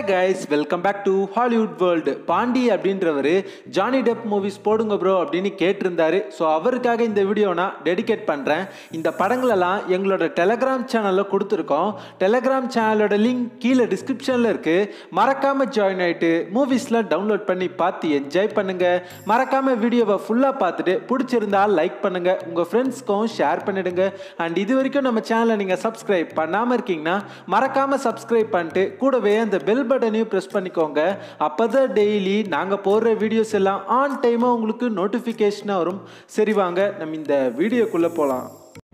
guys welcome back to Hollywood world Pandi அப்படின்றவர் Johnny Depp movies போடுங்க bro அப்படின்னு கேட்டிருந்தாரு ஸோ அவருக்காக இந்த வீடியோ நான் டெடிகேட் பண்ணுறேன் இந்த படங்களெல்லாம் எங்களோட டெலகிராம் சேனலில் கொடுத்துருக்கோம் டெலகிராம் சேனலோட லிங்க் கீழே டிஸ்கிரிப்ஷனில் இருக்குது மறக்காமல் ஜாயின் ஆகிட்டு மூவிஸ்லாம் டவுன்லோட் பண்ணி பார்த்து என்ஜாய் பண்ணுங்கள் மறக்காமல் வீடியோவை ஃபுல்லாக பார்த்துட்டு பிடிச்சிருந்தா லைக் பண்ணுங்கள் உங்கள் ஃப்ரெண்ட்ஸ்க்கும் ஷேர் பண்ணிடுங்க அண்ட் இது வரைக்கும் நம்ம சேனலை நீங்கள் சப்ஸ்கிரைப் பண்ணாமல் இருக்கீங்கன்னா மறக்காமல் சப்ஸ்கிரைப் பண்ணிட்டு கூடவே அந்த பெல் பட்டனையும் ப்ரெஸ் பண்ணிக்கோங்க அப்போ தான் டெய்லி நாங்கள் போடுற வீடியோஸ் எல்லாம் ஆன் டைமாக உங்களுக்கு நோட்டிஃபிகேஷனாக வரும் சரி வாங்க நம்ம இந்த வீடியோக்குள்ளே போகலாம்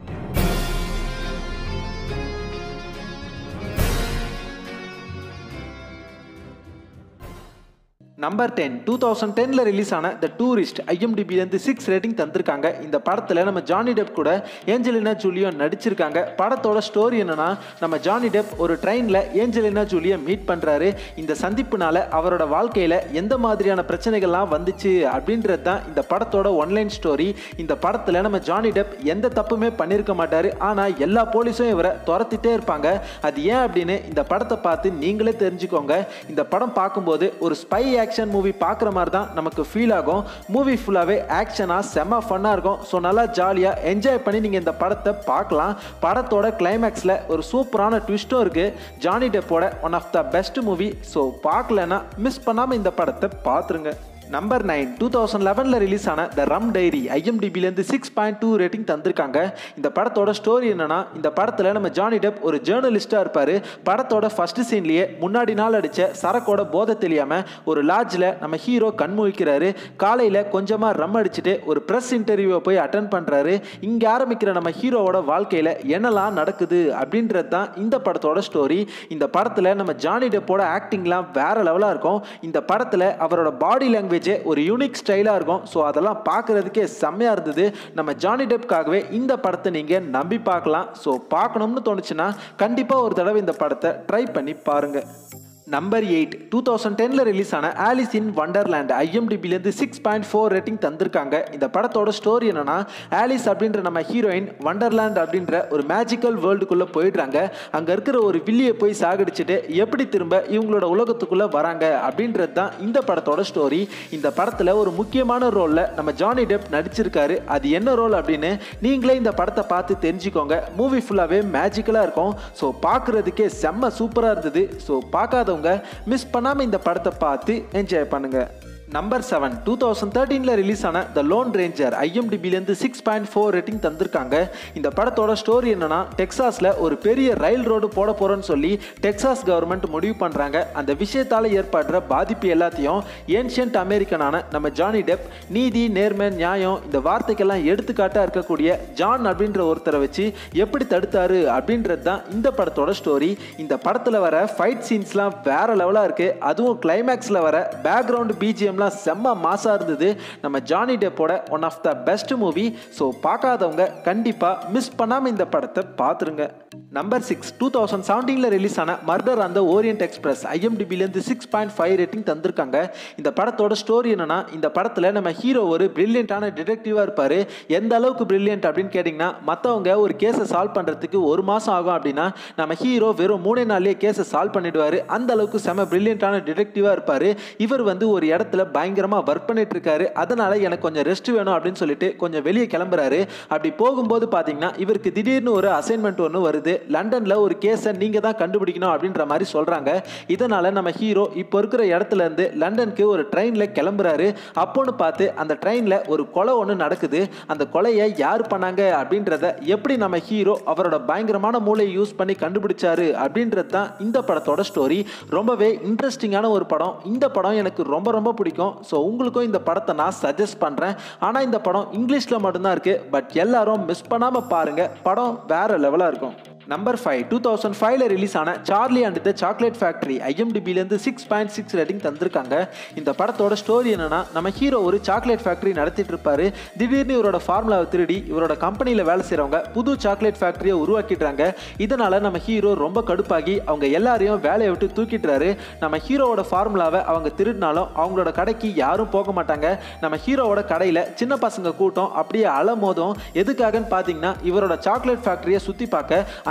நம்பர் டென் டூ தௌசண்ட் டெனில் ரிலீஸ் ஆன த டூரிஸ்ட் ஐஎம்டிபிலேருந்து சிக்ஸ் ரேட்டிங் தந்திருக்காங்க இந்த படத்தில் நம்ம ஜானி டெப் கூட ஏஞ்சலினா ஜூலியோ நடிச்சிருக்காங்க படத்தோட ஸ்டோரி என்னன்னா நம்ம ஜானி டெப் ஒரு ட்ரெயினில் ஏஞ்சலினா ஜூலியை மீட் பண்ணுறாரு இந்த சந்திப்புனால அவரோட வாழ்க்கையில் எந்த மாதிரியான பிரச்சனைகள்லாம் வந்துச்சு அப்படின்றது தான் இந்த படத்தோட ஒன்லைன் ஸ்டோரி இந்த படத்தில் நம்ம ஜானி டெப் எந்த தப்புமே பண்ணியிருக்க மாட்டார் ஆனால் எல்லா போலீஸும் இவரை துரத்திட்டே இருப்பாங்க அது ஏன் அப்படின்னு இந்த படத்தை பார்த்து நீங்களே தெரிஞ்சுக்கோங்க இந்த படம் பார்க்கும்போது ஒரு ஸ்பை ஆக்ஷன் மூவி பார்க்குற மாதிரி தான் நமக்கு ஃபீல் ஆகும் மூவி ஃபுல்லாகவே ஆக்ஷனாக செம்ம ஃபன்னாக இருக்கும் ஸோ நல்லா ஜாலியாக என்ஜாய் பண்ணி நீங்கள் இந்த படத்தை பார்க்கலாம் படத்தோட கிளைமேக்ஸில் ஒரு சூப்பரான ட்விஸ்ட்டும் இருக்குது ஜானி டெப்போட one of the best movie so பார்க்கலன்னா மிஸ் பண்ணாமல் இந்த படத்தை பார்த்துருங்க நம்பர் நைன் டூ தௌசண்ட் லெவனில் ரிலீஸ் ஆன த ரம் டைரி ஐஎம்டிபிலேருந்து சிக்ஸ் பாயிண்ட் டூ ரேட்டிங் தந்திருக்காங்க இந்த படத்தோட ஸ்டோரி என்னன்னா இந்த படத்தில் நம்ம ஜானி டெப் ஒரு ஜேர்னலிஸ்டாக இருப்பார் படத்தோட ஃபர்ஸ்ட் சீன்லேயே முன்னாடி நாள் அடித்த சரக்கோட போதை தெரியாமல் ஒரு லாட்ஜில் நம்ம ஹீரோ கண்முழிக்கிறாரு காலையில் கொஞ்சமாக ரம் அடிச்சுட்டு ஒரு ப்ரெஸ் இன்டர்வியூவை போய் அட்டன் பண்ணுறாரு இங்கே ஆரம்பிக்கிற நம்ம ஹீரோவோட வாழ்க்கையில் என்னெல்லாம் நடக்குது அப்படின்றது தான் இந்த படத்தோட ஸ்டோரி இந்த படத்தில் நம்ம ஜானி டெப்போட ஆக்டிங்லாம் வேற லெவலாக இருக்கும் இந்த படத்தில் அவரோட பாடி லாங்குவேஜ் ஒரு யூனிக் ஸ்டைலாக இருக்கும் ஸோ அதெல்லாம் பார்க்குறதுக்கே செம்மையாக இருந்தது நம்ம ஜானி டெப்காகவே இந்த படத்தை நீங்கள் நம்பி பார்க்கலாம் ஸோ பார்க்கணும்னு தோணுச்சுன்னா கண்டிப்பாக ஒரு தடவை இந்த படத்தை ட்ரை பண்ணி பாருங்கள் நம்பர் எயிட் டூ தௌசண்ட் டெனில் ரிலீஸ் ஆன ஆலிஸ் இன் வண்டர்லேண்ட் ஐஎம்டிபிலேருந்து சிக்ஸ் பாயிண்ட் ஃபோர் ரேட்டிங் தந்திருக்காங்க இந்த படத்தோட ஸ்டோரி என்னன்னா ஆலிஸ் அப்படின்ற நம்ம ஹீரோயின் வண்டர்லேண்ட் அப்படின்ற ஒரு மேஜிக்கல் வேர்ல்டுக்குள்ளே போயிடுறாங்க அங்கே இருக்கிற ஒரு வில்லியை போய் சாகடிச்சுட்டு எப்படி திரும்ப இவங்களோட உலகத்துக்குள்ளே வராங்க அப்படின்றது தான் இந்த படத்தோட ஸ்டோரி இந்த படத்தில் ஒரு முக்கியமான ரோலில் நம்ம ஜானி டெப் நடிச்சிருக்காரு அது என்ன ரோல் அப்படின்னு நீங்களே இந்த படத்தை பார்த்து தெரிஞ்சுக்கோங்க மூவி ஃபுல்லாகவே மேஜிக்கலாக இருக்கும் ஸோ பார்க்குறதுக்கே செம்ம சூப்பராக இருந்தது ஸோ பார்க்காதவங்க மிஸ் பண்ணாமல் இந்த படத்தை பார்த்து என்ஜாய் பண்ணுங்கள் நம்பர் செவன் டூ தௌசண்ட் தேர்ட்டீனில் ரிலீஸ் ஆன த லோன் ரேஞ்சர் ஐஎம்டிபிலேருந்து சிக்ஸ் பாயிண்ட் ஃபோர் ரேட்டிங் தந்திருக்காங்க இந்த படத்தோட ஸ்டோரி என்னன்னா டெக்சாஸில் ஒரு பெரிய ரயில் ரோடு போட போகிறோன்னு சொல்லி டெக்சாஸ் கவர்மெண்ட் முடிவு பண்ணுறாங்க அந்த விஷயத்தால் ஏற்படுற பாதிப்பு எல்லாத்தையும் ஏன்ஷியன்ட் அமெரிக்கனான நம்ம ஜானி டெப் நீதி நேர்மை நியாயம் இந்த வார்த்தைக்கெல்லாம் எடுத்துக்காட்டாக இருக்கக்கூடிய ஜான் அப்படின்ற ஒருத்தரை வச்சு எப்படி தடுத்தாரு அப்படின்றது தான் இந்த படத்தோட ஸ்டோரி இந்த படத்தில் வர ஃபைட் சீன்ஸ்லாம் வேற லெவலாக இருக்குது அதுவும் கிளைமேக்ஸில் வர பேக்ரவுண்ட் பிஜிஎம்லாம் எல்லாம் செம்ம மாசாக இருந்தது நம்ம ஜானி டெப்போட one of the best movie so பார்க்காதவங்க கண்டிப்பாக மிஸ் பண்ணாமல் இந்த படத்தை பார்த்துருங்க நம்பர் சிக்ஸ் டூ தௌசண்ட் செவன்டீனில் ரிலீஸ் ஆன மர்டர் அந்த ஓரியன்ட் எக்ஸ்பிரஸ் ஐஎம்டிபிலேருந்து சிக்ஸ் பாயிண்ட் ஃபைவ் ரேட்டிங் தந்திருக்காங்க இந்த படத்தோட ஸ்டோரி என்னன்னா இந்த படத்தில் நம்ம ஹீரோ ஒரு பிரில்லியண்டான டிடெக்டிவாக இருப்பார் எந்த அளவுக்கு பிரில்லியன்ட் அப்படின்னு கேட்டிங்கன்னா மற்றவங்க ஒரு கேஸை சால்வ் பண்ணுறதுக்கு ஒரு மாதம் ஆகும் அப்படின்னா நம்ம ஹீரோ வெறும் மூணே நாள்லேயே கேஸை சால்வ் பண்ணிடுவார் அந்த அளவுக்கு செம பிரில்லியண்டான டிடெக்டிவாக இருப்பார் இவர் வந்து ஒரு இடத்துல பயங்கரமாக ஒர்க் பண்ணிட்டு இருக்காரு அதனால எனக்கு கொஞ்சம் ரெஸ்ட் வேணும் அப்படின்னு சொல்லிட்டு கொஞ்சம் வெளியே கிளம்புறாரு அப்படி போகும்போது பார்த்தீங்கன்னா இவருக்கு திடீர்னு ஒரு அசைன்மெண்ட் ஒன்று வருது லண்டனில் ஒரு கேஸை நீங்கள் தான் கண்டுபிடிக்கணும் அப்படின்ற மாதிரி சொல்கிறாங்க இதனால் நம்ம ஹீரோ இப்போ இருக்கிற இடத்துல இருந்து லண்டனுக்கு ஒரு ட்ரெயினில் கிளம்புறாரு அப்போன்னு பார்த்து அந்த ட்ரெயினில் ஒரு கொலை ஒன்று நடக்குது அந்த கொலையை யார் பண்ணாங்க அப்படின்றத எப்படி நம்ம ஹீரோ அவரோட பயங்கரமான மூளையை யூஸ் பண்ணி கண்டுபிடிச்சாரு அப்படின்றது தான் இந்த படத்தோட ஸ்டோரி ரொம்பவே இன்ட்ரெஸ்டிங்கான ஒரு படம் இந்த படம் எனக்கு ரொம்ப ரொம்ப பிடிக்கும் ஸோ உங்களுக்கும் இந்த படத்தை நான் சஜஸ்ட் பண்ணுறேன் ஆனால் இந்த படம் இங்கிலீஷில் மட்டும்தான் இருக்குது பட் எல்லாரும் மிஸ் பண்ணாமல் பாருங்கள் படம் வேறு லெவலாக இருக்கும் நம்பர் ஃபைவ் டூ தௌசண்ட் ஃபைவ்ல ரிலீஸ் ஆன Charlie and the chocolate factory ஐஎம்டிபிலேருந்து சிக்ஸ் பாயிண்ட் சிக்ஸ் ரேட்டிங் தந்திருக்காங்க இந்த படத்தோட ஸ்டோரி என்னன்னா நம்ம ஹீரோ ஒரு சாக்லேட் ஃபேக்ட்ரி நடத்திட்டு இருப்பாரு திடீர்னு இவரோட ஃபார்முலாவை திருடி இவரோட கம்பெனியில் வேலை செய்கிறவங்க புது சாக்லேட் ஃபேக்ட்ரியை உருவாக்கிடுறாங்க இதனால நம்ம ஹீரோ ரொம்ப கடுப்பாகி அவங்க எல்லாரையும் வேலையை விட்டு தூக்கிட்டுறாரு நம்ம ஹீரோவோட ஃபார்முலாவை அவங்க திருடினாலும் அவங்களோட கடைக்கு யாரும் போக மாட்டாங்க நம்ம ஹீரோவோட கடையில் சின்ன பசங்க கூட்டம் அப்படியே அலமோதும் எதுக்காகன்னு பார்த்தீங்கன்னா இவரோட சாக்லேட் ஃபேக்ட்ரியை சுற்றி பார்க்க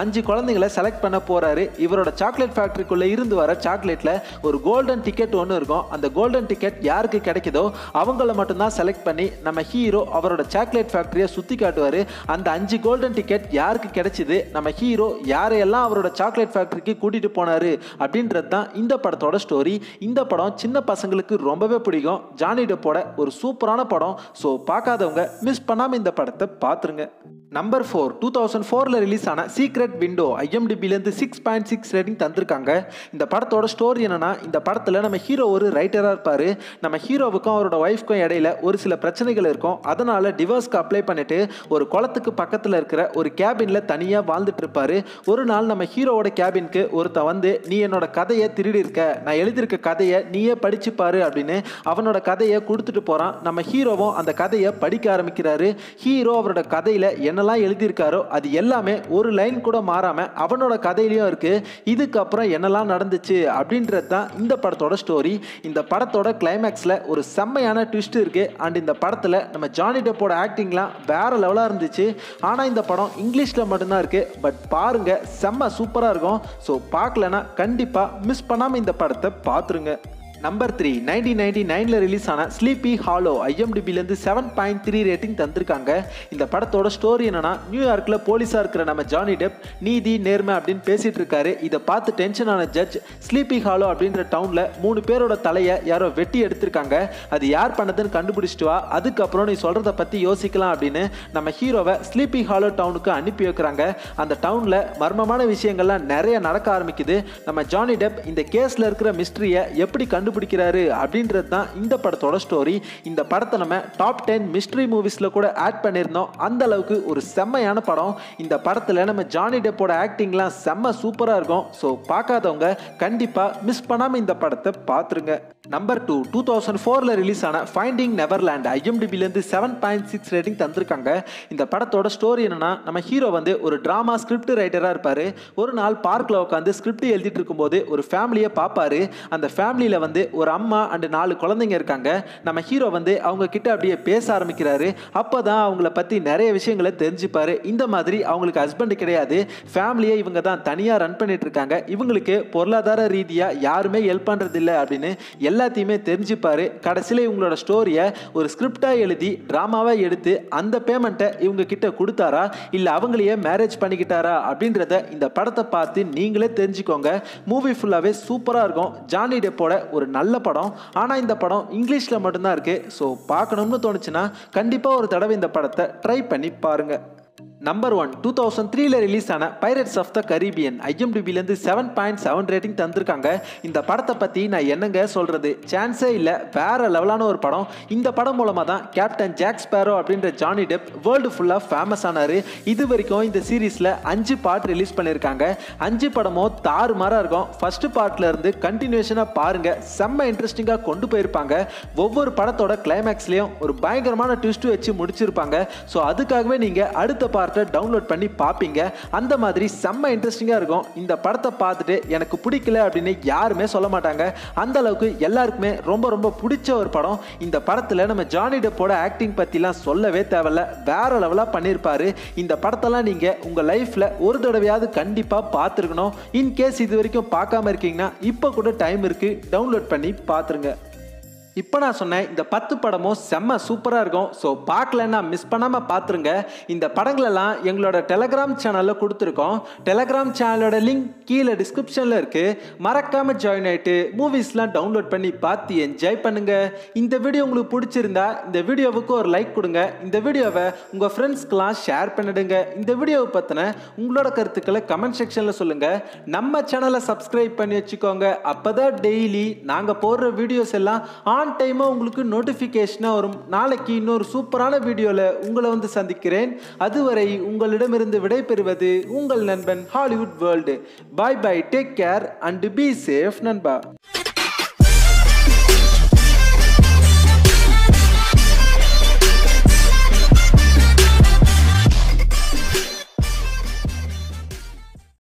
அஞ்சு குழந்தைங்களை செலக்ட் பண்ண போறாரு இவரோட சாக்லேட் ஃபேக்டரிக்குள்ள இருந்து வர சாக்லேட்ல ஒரு கோல்டன் டிக்கெட் ஒன்று இருக்கும் அந்த கோல்டன் டிக்கெட் யாருக்கு கிடைக்குதோ அவங்கள மட்டும்தான் செலக்ட் பண்ணி நம்ம ஹீரோ அவரோட சாக்லேட் ஃபேக்டரியை சுற்றி காட்டுவார் அந்த அஞ்சு கோல்டன் டிக்கெட் யாருக்கு கிடைச்சிது நம்ம ஹீரோ யாரையெல்லாம் அவரோட சாக்லேட் ஃபேக்டரிக்கு கூட்டிகிட்டு போனாரு அப்படின்றது தான் இந்த படத்தோட ஸ்டோரி இந்த படம் சின்ன பசங்களுக்கு ரொம்பவே பிடிக்கும் ஜானி டெப்போட ஒரு சூப்பரான படம் ஸோ பார்க்காதவங்க மிஸ் பண்ணாமல் இந்த படத்தை பார்த்துருங்க நம்பர் ஃபோர் டூ தௌசண்ட் ஃபோரில் ரிலீஸ் ஆன சீக்ரெட் விண்டோ ஐஎம்டிபிலேருந்து சிக்ஸ் பாயிண்ட் சிக்ஸ் ரேட்டிங் தந்திருக்காங்க இந்த படத்தோட ஸ்டோரி என்னன்னா இந்த படத்தில் நம்ம ஹீரோ ஒரு ரைட்டராக இருப்பார் நம்ம ஹீரோவுக்கும் அவரோட ஒய்ஃப்க்கும் இடையில ஒரு சில பிரச்சனைகள் இருக்கும் அதனால் டிவோர்ஸ்க்கு அப்ளை பண்ணிட்டு ஒரு குளத்துக்கு பக்கத்தில் இருக்கிற ஒரு கேபினில் தனியாக வாழ்ந்துட்டு இருப்பாரு ஒரு நாள் நம்ம ஹீரோவோட கேபினுக்கு ஒருத்தன் வந்து நீ என்னோட கதையை திருடி இருக்க நான் எழுதியிருக்க கதையை நீயே படிச்சு பாரு அப்படின்னு அவனோட கதையை கொடுத்துட்டு போகிறான் நம்ம ஹீரோவும் அந்த கதையை படிக்க ஆரம்பிக்கிறாரு ஹீரோ அவரோட கதையில் என்னெல்லாம் எழுதியிருக்காரோ அது எல்லாமே ஒரு லைன் கூட மாறாமல் அவனோட கதையிலையும் இருக்குது இதுக்கப்புறம் என்னெல்லாம் நடந்துச்சு அப்படின்றது தான் இந்த படத்தோட ஸ்டோரி இந்த படத்தோட கிளைமேக்ஸில் ஒரு செம்மையான ட்விஸ்ட் இருக்குது அண்ட் இந்த படத்தில் நம்ம ஜானி டெப்போட ஆக்டிங்லாம் வேற லெவலாக இருந்துச்சு ஆனால் இந்த படம் இங்கிலீஷில் மட்டும்தான் இருக்குது பட் பாருங்க செம்ம சூப்பராக இருக்கும் ஸோ பார்க்கலனா கண்டிப்பாக மிஸ் பண்ணாமல் இந்த படத்தை பார்த்துருங்க நம்பர் த்ரீ நைன்டீன் நைன்டி நைனில் ரிலீஸ் ஆன ஸ்லீப்பி ஹாலோ ஐஎம்டிபிலேருந்து செவன் பாயிண்ட் த்ரீ ரேட்டிங் தந்திருக்காங்க இந்த படத்தோட ஸ்டோரி என்னன்னா நியூயார்க்கில் போலீஸாக இருக்கிற நம்ம ஜானி டெப் நீதி நேர்மை அப்படின்னு பேசிட்டு இருக்காரு இதை பார்த்து டென்ஷன் ஆன ஜட்ஜ் ஸ்லீப்பி ஹாலோ அப்படின்ற டவுனில் மூணு பேரோட தலையை யாரோ வெட்டி எடுத்திருக்காங்க அது யார் பண்ணதுன்னு கண்டுபிடிச்சிட்டு வா அதுக்கப்புறம் நீ சொல்கிறத பற்றி யோசிக்கலாம் அப்படின்னு நம்ம ஹீரோவை ஸ்லீப்பி ஹாலோ டவுனுக்கு அனுப்பி வைக்கிறாங்க அந்த டவுனில் மர்மமான விஷயங்கள்லாம் நிறைய நடக்க ஆரம்பிக்குது நம்ம ஜானி டெப் இந்த கேஸில் இருக்கிற மிஸ்ட்ரியை எப்படி கண்டுபிடிக்கிறாரு அப்படின்றது தான் இந்த படத்தோட ஸ்டோரி இந்த படத்தை நம்ம டாப் டென் மிஸ்ட்ரி மூவிஸில் கூட ஆட் பண்ணியிருந்தோம் அந்த அளவுக்கு ஒரு செம்மையான படம் இந்த படத்தில் நம்ம ஜானி டெப்போட ஆக்டிங்லாம் செம்ம சூப்பராக இருக்கும் ஸோ பார்க்காதவங்க கண்டிப்பாக மிஸ் பண்ணாமல் இந்த படத்தை பார்த்துருங்க நம்பர் டூ டூ தௌசண்ட் ஃபோரில் ரிலீஸ் ஆன ஃபைண்டிங் நெவர்லேண்ட் ஐஎம்டிபிலேருந்து செவன் பாயிண்ட் சிக்ஸ் ரேட்டிங் தந்திருக்காங்க இந்த படத்தோட ஸ்டோரி என்னன்னா நம்ம ஹீரோ வந்து ஒரு ட்ராமா ஸ்கிரிப்ட் ரைட்டராக இருப்பார் ஒரு நாள் பார்க்கில் உட்காந்து ஸ்கிரிப்ட் எழுதிட்டு இருக்கும்போது ஒரு ஃபேமிலியை பார்ப்பாரு அந்த ஃபேமிலியில் வந்து ஒரு அம்மா அண்டு நாலு குழந்தைங்க இருக்காங்க நம்ம ஹீரோ வந்து அவங்க கிட்ட அப்படியே பேச ஆரம்பிக்கிறாரு அப்போ தான் அவங்கள பற்றி நிறைய விஷயங்களை தெரிஞ்சுப்பாரு இந்த மாதிரி அவங்களுக்கு ஹஸ்பண்ட் கிடையாது ஃபேமிலியை இவங்க தான் தனியாக ரன் பண்ணிட்டு இருக்காங்க இவங்களுக்கு பொருளாதார ரீதியாக யாருமே ஹெல்ப் பண்ணுறதில்ல அப்படின்னு எல்லாத்தையுமே தெரிஞ்சுப்பாரு கடைசியில் இவங்களோட ஸ்டோரியை ஒரு ஸ்கிரிப்டாக எழுதி ட்ராமாவாக எடுத்து அந்த பேமெண்ட்டை இவங்க கிட்ட கொடுத்தாரா இல்லை அவங்களையே மேரேஜ் பண்ணிக்கிட்டாரா அப்படின்றத இந்த படத்தை பார்த்து நீங்களே தெரிஞ்சுக்கோங்க மூவி ஃபுல்லாகவே சூப்பராக இருக்கும் ஜானி டெப்போட ஒரு நல்ல படம் ஆனால் இந்த படம் இங்கிலீஷில் மட்டும்தான் இருக்குது ஸோ பார்க்கணும்னு தோணுச்சுன்னா கண்டிப்பாக ஒரு தடவை இந்த படத்தை ட்ரை பண்ணி பாருங்கள் நம்பர் ஒன் டூ தௌசண்ட் த்ரீல ரிலீஸ் ஆன பைரட்ஸ் ஆஃப் த கரீபியன் ஐஎம்டிபிலேருந்து செவன் பாயிண்ட் செவன் ரேட்டிங் தந்திருக்காங்க இந்த படத்தை பற்றி நான் என்னங்க சொல்கிறது சான்ஸே இல்லை வேற லெவலான ஒரு படம் இந்த படம் மூலமாக தான் கேப்டன் ஜாக் ஸ்பேரோ அப்படின்ற ஜானி டெப் வேர்ல்டு ஃபுல்லாக ஃபேமஸ் ஆனார் இது வரைக்கும் இந்த சீரீஸில் அஞ்சு பார்ட் ரிலீஸ் பண்ணியிருக்காங்க அஞ்சு படமும் தாறு மாறாக இருக்கும் ஃபர்ஸ்ட் பார்ட்ல இருந்து கண்டினியூஷனாக பாருங்கள் செம்ம இன்ட்ரெஸ்டிங்காக கொண்டு போயிருப்பாங்க ஒவ்வொரு படத்தோட கிளைமேக்ஸ்லேயும் ஒரு பயங்கரமான ட்விஸ்ட் வச்சு முடிச்சிருப்பாங்க ஸோ அதுக்காகவே நீங்கள் அடுத்த பார்ட் பார்ட்டை டவுன்லோட் பண்ணி பார்ப்பீங்க அந்த மாதிரி செம்ம இன்ட்ரெஸ்டிங்காக இருக்கும் இந்த படத்தை பார்த்துட்டு எனக்கு பிடிக்கல அப்படின்னு யாருமே சொல்ல மாட்டாங்க அந்த அளவுக்கு எல்லாருக்குமே ரொம்ப ரொம்ப பிடிச்ச ஒரு படம் இந்த படத்தில் நம்ம ஜானி டெப்போட ஆக்டிங் பற்றிலாம் சொல்லவே தேவையில்ல வேற லெவலாக பண்ணியிருப்பாரு இந்த படத்தெல்லாம் நீங்கள் உங்கள் லைஃப்பில் ஒரு தடவையாவது கண்டிப்பாக பார்த்துருக்கணும் இன்கேஸ் இது வரைக்கும் பார்க்காம இருக்கீங்கன்னா இப்போ கூட டைம் இருக்குது டவுன்லோட் பண்ணி பார்த்துருங்க இப்போ நான் சொன்னேன் இந்த பத்து படமும் செம்ம சூப்பராக இருக்கும் ஸோ பார்க்கலன்னா மிஸ் பண்ணாமல் பார்த்துருங்க இந்த படங்களெல்லாம் எங்களோட டெலகிராம் சேனலில் கொடுத்துருக்கோம் டெலகிராம் சேனலோட லிங்க் கீழே டிஸ்கிரிப்ஷனில் இருக்குது மறக்காமல் ஜாயின் ஆகிட்டு மூவிஸ்லாம் டவுன்லோட் பண்ணி பார்த்து என்ஜாய் பண்ணுங்கள் இந்த வீடியோ உங்களுக்கு பிடிச்சிருந்தா இந்த வீடியோவுக்கு ஒரு லைக் கொடுங்க இந்த வீடியோவை உங்கள் ஃப்ரெண்ட்ஸ்க்கெலாம் ஷேர் பண்ணிடுங்க இந்த வீடியோவை பற்றின உங்களோட கருத்துக்களை கமெண்ட் செக்ஷனில் சொல்லுங்கள் நம்ம சேனலை சப்ஸ்கிரைப் பண்ணி வச்சுக்கோங்க அப்போ தான் டெய்லி நாங்கள் போடுற வீடியோஸ் எல்லாம் ஆன் டைமாக உங்களுக்கு நோட்டிஃபிகேஷனாக வரும் நாளைக்கு இன்னொரு சூப்பரான வீடியோவில் உங்களை வந்து சந்திக்கிறேன் அதுவரை உங்களிடமிருந்து விடைபெறுவது உங்கள் நண்பன் Hollywood world bye bye take care and be safe நண்பா